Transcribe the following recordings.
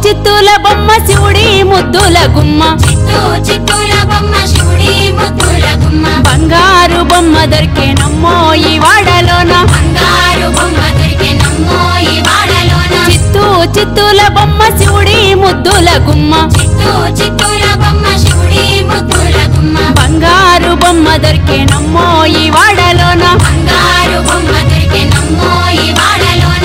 చిత్తుల బొమ్మ శివుడి ముద్దుల గుమ్మ చిత్తూ చిత్తూల బొమ్మ శివుడి ముద్దుల గుమ్మ బంగారు బొమ్మ దొరికే నమ్మో ఈ వాడలోన బంగారు బొమ్మ దొరికే నమ్మో ఈ వాడలోన చిత్తూ చిత్తుల బొమ్మ శివుడి ముద్దుల గుమ్మ చిత్తూ చిత్తూల బొమ్మ శివుడి ముద్దుల గుమ్మ బంగారు బొమ్మ దొరికే నమ్మో ఈ వాడలోన బంగారు బొమ్మ దొరికే నమ్మో ఈ వాడలోన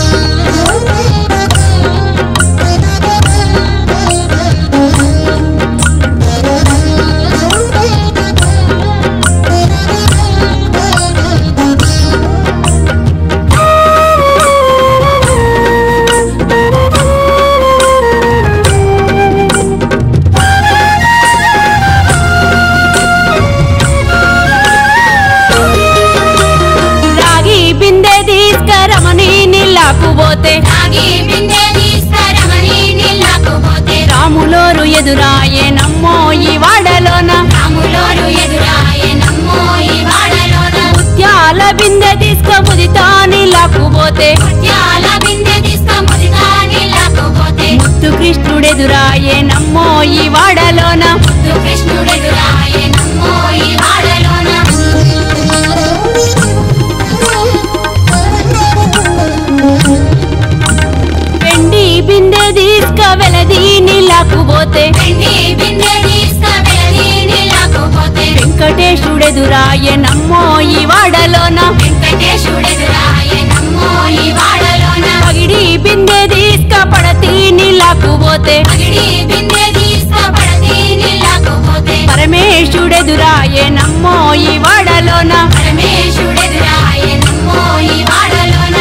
రాగి బిందె తీసుకరమని నీళ్ళకు పోతే రాగి బిందె తీసుకురమని నీళ్ళకు పోతే రాములోరు ఎదురాయే నమ్మో ఈ వాడలోన రాములోరు ఎదురాయే నమ్మో ఈ వాడలోన ముత్యాల బిందె తీసుకో ముదితా నీళ్ళకు పోతే ముత్యాల బిందె తీసుకో ముదిగా నీళ్ళకు పోతే ముత్తు కృష్ణుడెదురాయే నమ్మో ఈ వాడలోన ముద్దు కృష్ణుడెదురాయే నమ్మో ఈ వాడలోన వెండి బిందె తీసుక వెలది నీళ్ళకు పోతే వెండి బిందె తీసుకువెళ్ళి నీళ్ళకు పోతే వెంకటేశుడెదురాయే నమ్మో ఈ వాడలోన వెంకటేశుడెదురాయే నమ్మో ఈ వాడలోన పగిడి బిందె తీసుక పడతి నీళ్ళకు పోతే పగిడి బిందె తీసుకుపడతి నీళ్ళకు పోతే పరమేశుడెదురాయే నమ్మో ఈ వాడలోన పరమేశుడెదురాయే నమ్మో ఈ వాడలోన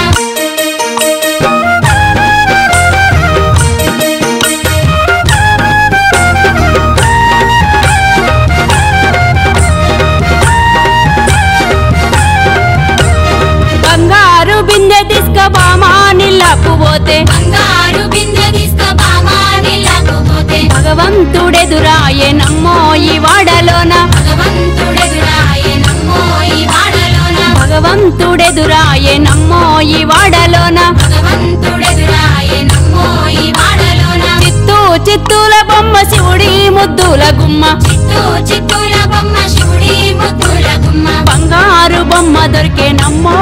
బంగారు బిందె తీసుక బామా నీళ్ళకు పోతే బంగారు బిందె తీసుకో బామా నీళ్ళకు పోతే భగవంతుడెదురాయే నమ్మో ఈ వాడలోన భగవంతుడెదురాయే నమ్మో ఈ వాడలోన భగవంతుడెదురాయే నమ్మో ఈ వాడలోన భగవంతుడెదురాయే నమ్మో ఈ వాడలోన చిత్తూ చిత్తూల బొమ్మ శివుడి ముద్దుల గుమ్మ చిత్తూ చిత్తూల బొమ్మ శివుడి ముద్దుల గుమ్మ బంగారు బొమ్మ దొరికే నమ్మో